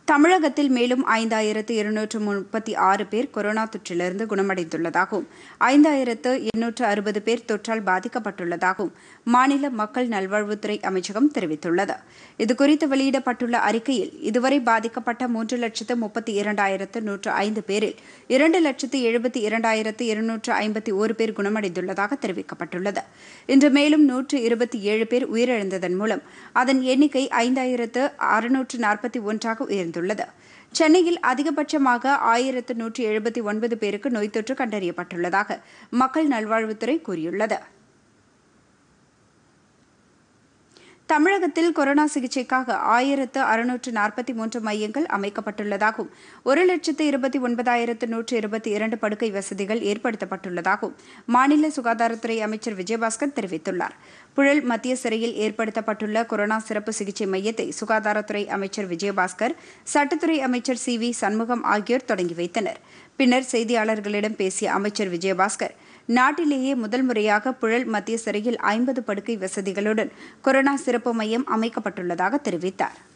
தமிழகத்தில் மேலும் ஐந்தாயிரத்து இருநூற்று முப்பத்தி ஆறு பேர் கொரோனா தொற்றிலிருந்து குணமடைந்துள்ளதாகவும் ஐந்தாயிரத்து எண்ணூற்று அறுபது பேர் தொற்றால் பாதிக்கப்பட்டுள்ளதாகவும் மாநில மக்கள் நல்வாழ்வுத்துறை அமைச்சகம் தெரிவித்துள்ளது இதுகுறித்து வெளியிடப்பட்டுள்ள அறிக்கையில் இதுவரை பாதிக்கப்பட்ட மூன்று லட்சத்து முப்பத்தி இரண்டாயிரத்து நூற்று ஐந்து பேரில் இரண்டு லட்சத்து எழுபத்தி இரண்டாயிரத்து இருநூற்று ஐம்பத்தி ஒரு பேர் குணமடைந்துள்ளதாக தெரிவிக்கப்பட்டுள்ளது இன்று மேலும் நூற்று இருபத்தி ஏழு பேர் உயிரிழந்ததன் மூலம் அதன் எண்ணிக்கை ஐந்தாயிரத்து அறுநூற்று நாற்பத்தி ஒன்றாக உயர்ந்துள்ளது சென்னையில் அதிகபட்சமாக ஆயிரத்து நூற்றி எழுபத்தி ஒன்பது பேருக்கு நோய் தொற்று கண்டறியப்பட்டுள்ளதாக மக்கள் நல்வாழ்வுத்துறை கூறியுள்ளது தமிழகத்தில் கொரோனா சிகிச்சைக்காக ஆயிரத்து அறுநூற்று நாற்பத்தி மூன்று மையங்கள் அமைக்கப்பட்டுள்ளதாகவும் ஒரு லட்சத்து இருபத்தி ஒன்பதாயிரத்து நூற்று இருபத்தி இரண்டு படுக்கை வசதிகள் ஏற்படுத்தப்பட்டுள்ளதாகவும் மாநில சுகாதாரத்துறை அமைச்சர் விஜயபாஸ்கர் தெரிவித்துள்ளார் புழல் மத்திய சிறையில் ஏற்படுத்தப்பட்டுள்ள கொரோனா சிறப்பு சிகிச்சை மையத்தை சுகாதாரத்துறை அமைச்சர் விஜயபாஸ்கர் சட்டத்துறை அமைச்சர் சி வி சண்முகம் ஆகியோர் தொடங்கி வைத்தனர் பின்னர் செய்தியாளர்களிடம் பேசிய அமைச்சர் விஜயபாஸ்கர் நாட்டிலேயே முதல் முறையாக புழல் மத்திய சிறையில் ஐம்பது படுக்கை வசதிகளுடன் கொரோனா சிறப்பு மையம் அமைக்கப்பட்டுள்ளதாக தெரிவித்தார்